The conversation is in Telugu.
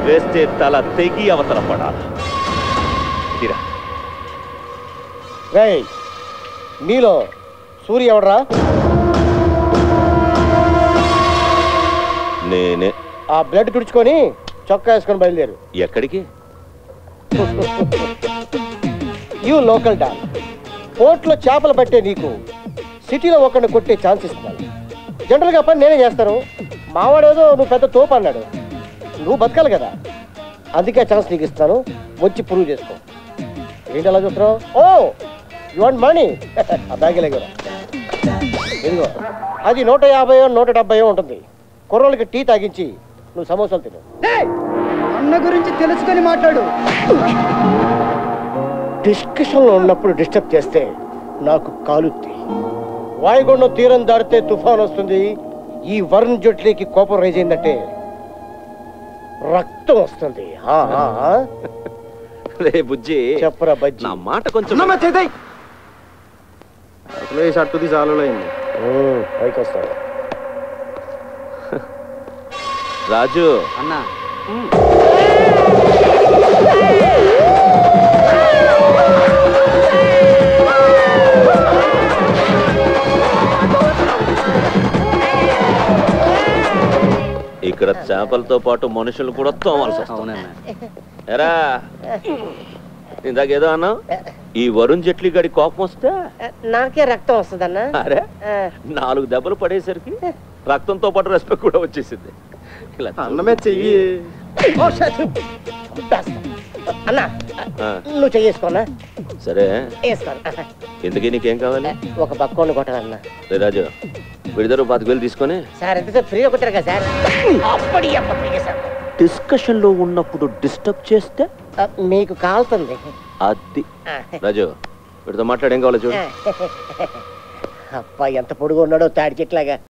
వేస్తే తల తెగి అవతల పడాలి తీరా రేయ్ మీలో సూర్య ఎవడరా నేనే ఆ బ్లడ్ తుడుచుకొని చొక్కా వేసుకొని బయలుదేరు ఎక్కడికి యూ లోకల్ డాన్ పోర్ట్లో చేపలు పట్టే నీకు సిటీలో ఒకరిని కొట్టే ఛాన్స్ ఇస్తున్నాను జనరల్గా పని నేనే చేస్తాను మావాడేదో నువ్వు పెద్ద తోపు అన్నాడు నువ్వు బతకాలి కదా అందుకే ఛాన్స్ నీకు ఇస్తాను వచ్చి ప్రూవ్ చేసుకో ఏంటి అలా చూస్తున్నావు ఓ యు వాంట్ మనీ ఆ బ్యాగ్ లేక ఇదిగో అది నూట యాభైయో నూట డెబ్బైయో ఉంటుంది కుర్రోళ్ళకి టీ తాగించి నువ్వు సమోసాలు తిను అన్న గురించి తెలుసుకొని మాట్లాడు డిస్కషన్లో ఉన్నప్పుడు డిస్టర్బ్ చేస్తే నాకు కాలుద్ది వాయుగుండం తీరం దాటితే తుఫాన్ వస్తుంది ఈ వరుణ్ జట్లీకి కోపం రైజ్ అయిందంటే రక్తం వస్తుంది ఆ, ఆ, ఆ. రే బుజ్జి చెప్పరా బజ్జి నా మాట కొంచెం అసలు ఈ షర్టుది చాలా అయింది ఉమ్, పైకి వస్తాడు రాజు అన్నా ఇక్కడ చేపలతో పాటు మనుషులు కూడా తోమాల్సి వస్తుంది అవునన్నా ఎరా ఇందాక ఏదో అన్నావు ఈ వరుణ్ జైట్లీ గడి కోపం వస్తే నాకే రక్తం వస్తుందన్నా అరే నాలుగు దెబ్బలు పడేసరికి రక్తంతో పాటు రెస్పెక్ట్ కూడా వచ్చేసింది ఇలా చూడు. అన్నమే చెయ్యి అన్నా ఆ, నువ్వు చెయ్యేసుకోనా సరే వేసుకోను ఇంతకీ నీకేం కావాలి ఒక పక్కోని కొట్టాలన్నా రే రాజు విడిదరు పాతిక వేలు తీసుకొని సార్ ఎంతసేపు ఫ్రీగా కొట్టారు కదా సార్ అప్పటి అప్ప ఫ్రీగా సార్ డిస్కషన్ లో ఉన్నప్పుడు డిస్టర్బ్ చేస్తే ఆ, మీకు కాలుతుంది అది రాజు వీడితో మాట్లాడేం కావాలో చూడు అప్ప ఎంత పొడుగు ఉన్నాడో తాడి చెట్లాగా